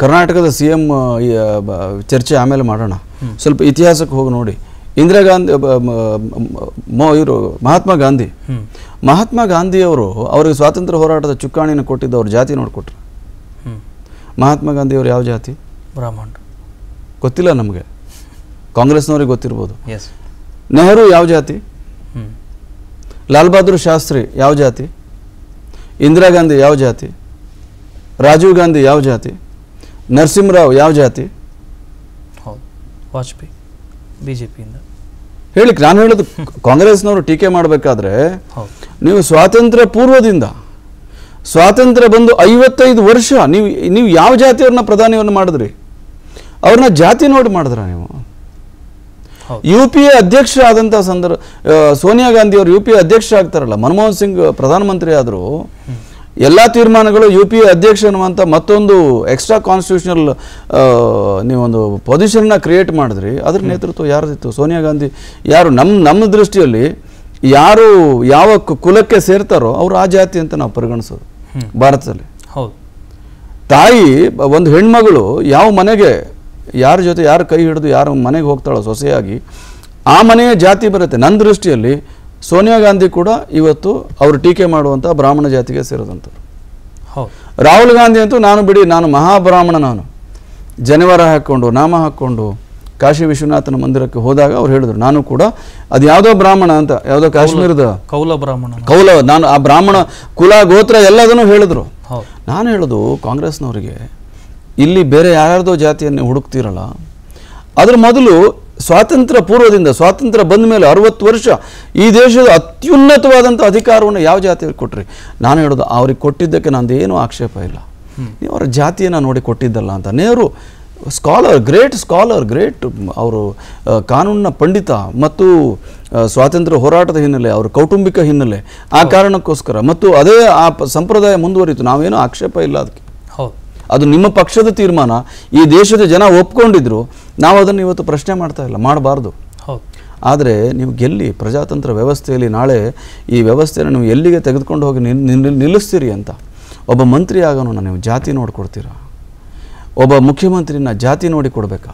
ಕರ್ನಾಟಕದ C M ಚರ್ಚೆ ಆಮೇಲೆ ಮಾಡೋಣ ಸ್ವಲ್ಪ ಇತಿಹಾಸಕ್ಕೆ ಹೋಗಿ ನೋಡಿ ಇಂದಿರಾ ಗಾಂಧಿ ಬ- ಮ- ಮ- ಮೊ ಇವರು ಮಹಾತ್ಮ ಗಾಂಧಿ ಹ್ಮ್ ಮಹಾತ್ಮ ಗಾಂಧಿಯವರು ಅವರಿಗೆ ಸ್ವಾತಂತ್ರ್ಯ ಹೋರಾಟದ ಚುಕ್ಕಾಣಿನ ಕೊಟ್ಟಿದ್ದು ಅವ್ರ ಜಾತಿ ನೋಡಿಕೊಟ್ರು ಹ್ಮ್ ಮಹಾತ್ಮ ಗಾಂಧಿಯವರು ಯಾವ ಜಾತಿ ಬ್ರಾಹ್ಮಣ ಗೊತ್ತಿಲ್ಲ ನಮಗೆ ಕಾಂಗ್ರೆಸ್ನವ್ರಿಗೆ ಗೊತ್ತಿರ್ಬೋದು ಎಸ್ ನೆಹರು ಯಾವ ಜಾತಿ ಹ್ಮ್ ಲಾಲ್ ಬಹದ್ದೂರ್ ಶಾಸ್ತ್ರಿ ಯಾವ ಜಾತಿ ಇಂದಿರಾ ಗಾಂಧಿ ಯಾವ ಜಾತಿ ರಾಜೀವ್ ಗಾಂಧಿ ಯಾವ ಜಾತಿ ನರಸಿಂಹರಾವ್ ಯಾವ ಜಾತಿ ಹೌದು ವಾಜಪೇಯಿ ಬಿ ಜೆ ಪಿಯಿಂದ ಹೇಳಿ ನಾನು ಹೇಳೋದು ಕಾಂಗ್ರೆಸ್ನವರು ಟೀಕೆ ಮಾಡಬೇಕಾದ್ರೆ ಹೌದು ನೀವು ಸ್ವಾತಂತ್ರ್ಯ ಪೂರ್ವದಿಂದ ಸ್ವಾತಂತ್ರ್ಯ ಬಂದು ಐವತ್ತೈದು ವರ್ಷ ನೀವು ನೀವು ಯಾವ ಜಾತಿಯವ್ರನ್ನ ಪ್ರಧಾನಿಯವ್ರನ್ನ ಮಾಡಿದ್ರಿ ಅವ್ರನ್ನ ಜಾತಿ ನೋಡಿ ಮಾಡಿದ್ರ ನೀವು ಹೌದು ಯು ಪಿ ಎ ಅಧ್ಯಕ್ಷ ಆದಂಥ ಸಂದರ್ಭ ಆ, ಸೋನಿಯಾ ಗಾಂಧಿ ಅವರು ಯು ಪಿ ಎ ಅಧ್ಯಕ್ಷ ಆಗ್ತಾರಲ್ಲ ಮನಮೋಹನ್ ಸಿಂಗ್ ಪ್ರಧಾನಮಂತ್ರಿ ಆದರು ಎಲ್ಲ ತೀರ್ಮಾನಗಳು ಯು ಪಿ ಎ ಅಧ್ಯಕ್ಷ ಅನ್ನುವಂಥ ಮತ್ತೊಂದು ಎಕ್ಸ್ಟ್ರಾ ಕಾನ್ಸ್ಟಿಟ್ಯೂಷನಲ್ ನೀವೊಂದು ಪೊಸಿಷನ್ನ ಕ್ರಿಯೇಟ್ ಮಾಡಿದ್ರಿ ಅದ್ರ ನೇತೃತ್ವ ಯಾರ್ದಿತ್ತು ಸೋನಿಯಾ ಗಾಂಧಿ ಯಾರು ನಮ್ಮ ನಮ್ಮ ದೃಷ್ಟಿಯಲ್ಲಿ ಯಾರು ಯಾವ ಕು- ಕುಲಕ್ಕೆ ಸೇರ್ತಾರೋ ಅವರು ಆ ಜಾತಿ ಅಂತ ನಾವು ಪರಿಗಣಿಸೋದು ಹ್ಮ್. ಭಾರತದಲ್ಲಿ ಹೌದು ತಾಯಿ ಬ- ಒಂದು ಹೆಣ್ಮಗಳು ಯಾವ ಮನೆಗೆ ಯಾರ ಜೊತೆ ಯಾರ ಕೈ ಹಿಡಿದು ಯಾರ ಮನೆಗೆ ಹೋಗ್ತಾಳೋ ಸೊಸೆಯಾಗಿ ಆ ಮನೆಯ ಜಾತಿ ಬರುತ್ತೆ ನನ್ನ ದೃಷ್ಟಿಯಲ್ಲಿ ಸೋನಿಯಾ ಗಾಂಧಿ ಕೂಡ ಇವತ್ತು ಅವರು ಟೀಕೆ ಮಾಡುವಂಥ ಬ್ರಾಹ್ಮಣ ಜಾತಿಗೆ ಸೇರಿದಂಥವ್ರು ಹೌದು ರಾಹುಲ್ ಗಾಂಧಿ ಅಂತೂ ನಾನು ಬಿಡಿ ನಾನು ಮಹಾಬ್ರಾಹ್ಮಣ ನಾನು ಜನಿವಾರ ಹಾಕ್ಕೊಂಡು ನಾಮ ಹಾಕ್ಕೊಂಡು ಕಾಶಿ ವಿಶ್ವನಾಥನ ಮಂದಿರಕ್ಕೆ ಹೋದಾಗ ಅವ್ರು ಹೇಳಿದ್ರು ನಾನು ಕೂಡ ಅದು ಯಾವುದೋ ಬ್ರಾಹ್ಮಣ ಅಂತ ಯಾವುದೋ ಕಾಶ್ಮೀರದ ಕೌಲ ಬ್ರಾಹ್ಮಣ ಕೌಲ ನಾನು ಆ ಬ್ರಾಹ್ಮಣ ಕುಲ ಗೋತ್ರ ಎಲ್ಲದನ್ನೂ ಹೇಳಿದ್ರು ಹೌದು ನಾನು ಹೇಳೋದು ಕಾಂಗ್ರೆಸ್ನವರಿಗೆ ಇಲ್ಲಿ ಬೇರೆ ಯಾರ್ಯಾರ್ದೋ ಜಾತಿಯನ್ನು ಹುಡುಕ್ತಿರಲ್ಲ ಅದ್ರ ಮೊದಲು ಸ್ವಾತಂತ್ರ್ಯ ಪೂರ್ವದಿಂದ ಸ್ವಾತಂತ್ರ್ಯ ಬಂದ ಮೇಲೆ ಅರವತ್ತು ವರ್ಷ ಈ ದೇಶದ ಅತ್ಯುನ್ನತವಾದಂಥ ಅಧಿಕಾರವನ್ನು ಯಾವ ಜಾತಿಯವ್ರಿಗೆ ಕೊಟ್ರಿ ನಾನು ಹೇಳೋದು ಅವ್ರಿಗೆ ಕೊಟ್ಟಿದ್ದಕ್ಕೆ ನಂದು ಏನೂ ಆಕ್ಷೇಪ ಇಲ್ಲ ನೀವು ಅವರ ಜಾತಿಯನ್ನು ನೋಡಿ ಕೊಟ್ಟಿದ್ದಲ್ಲ ಅಂತ Nehru scholar great scholar great ಅವರು ಆ, ಕಾನೂನಿನ ಪಂಡಿತ ಮತ್ತು ಆ, ಸ್ವಾತಂತ್ರ್ಯ ಹೋರಾಟದ ಹಿನ್ನೆಲೆ ಅವರ ಕೌಟುಂಬಿಕ ಹಿನ್ನೆಲೆ ಆ ಕಾರಣಕ್ಕೋಸ್ಕರ ಮತ್ತು ಅದೇ ಆ ಪ- ಸಂಪ್ರದಾಯ ಮುಂದುವರಿತು ನಾವೇನೂ ಆಕ್ಷೇಪ ಇಲ್ಲ ಅದಕ್ಕೆ ಹೌದು ಅದು ನಿಮ್ಮ ಪಕ್ಷದ ತೀರ್ಮಾನ ಈ ದೇಶದ ಜನ ಒಪ್ಕೊಂಡಿದ್ರು ನಾವು ಅದನ್ನು ಇವತ್ತು ಪ್ರಶ್ನೆ ಮಾಡ್ತಾ ಇಲ್ಲ ಮಾಡಬಾರ್ದು ಹೌದು ಆದರೆ ನೀವು ಗೆಲ್ಲಿ ಪ್ರಜಾತಂತ್ರ ವ್ಯವಸ್ಥೆಯಲ್ಲಿ ನಾಳೆ ಈ ವ್ಯವಸ್ಥೆಯನ್ನು ನೀವು ಎಲ್ಲಿಗೆ ತೆಗೆದುಕೊಂಡು ಹೋಗಿ ನಿಲ್- ನಿಲ್- ನಿಲ್ಲಿಸ್ತೀರಿ ಅಂತ ಒಬ್ಬ ಮಂತ್ರಿ ಆಗೋನು ನೀವು ಜಾತಿ ನೋಡಿಕೊಡ್ತೀರಾ ಒಬ್ಬ ಮುಖ್ಯಮಂತ್ರಿನ ಜಾತಿ ನೋಡಿ ಕೊಡಬೇಕಾ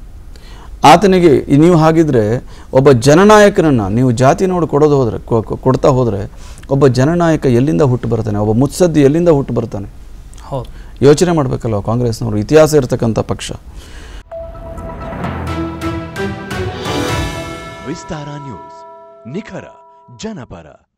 ಆತನಿಗೆ ಈ ನೀವು ಹಾಗಿದ್ರೆ ಒಬ್ಬ ಜನನಾಯಕನನ್ನು ನೀವು ಜಾತಿ ನೋಡಿ ಕೊಡೋದು ಹೋದರೆ ಕೊ- ಕೊ- ಕೊಡ್ತಾ ಹೋದರೆ ಒಬ್ಬ ಜನನಾಯಕ ಎಲ್ಲಿಂದ ಹುಟ್ಟು ಬರ್ತಾನೆ ಒಬ್ಬ ಮುತ್ಸದ್ದಿ ಎಲ್ಲಿಂದ ಹುಟ್ಟು ಬರ್ತಾನೆ ಹೌದು ಯೋಚನೆ ಮಾಡಬೇಕಲ್ವ ಕಾಂಗ್ರೆಸ್ನವರು ಇತಿಹಾಸ ಇರತಕ್ಕಂಥ ಪಕ್ಷ ವಿಸ್ತಾರ ನ್ಯೂಸ್ ನಿಖರ ಜನಪರ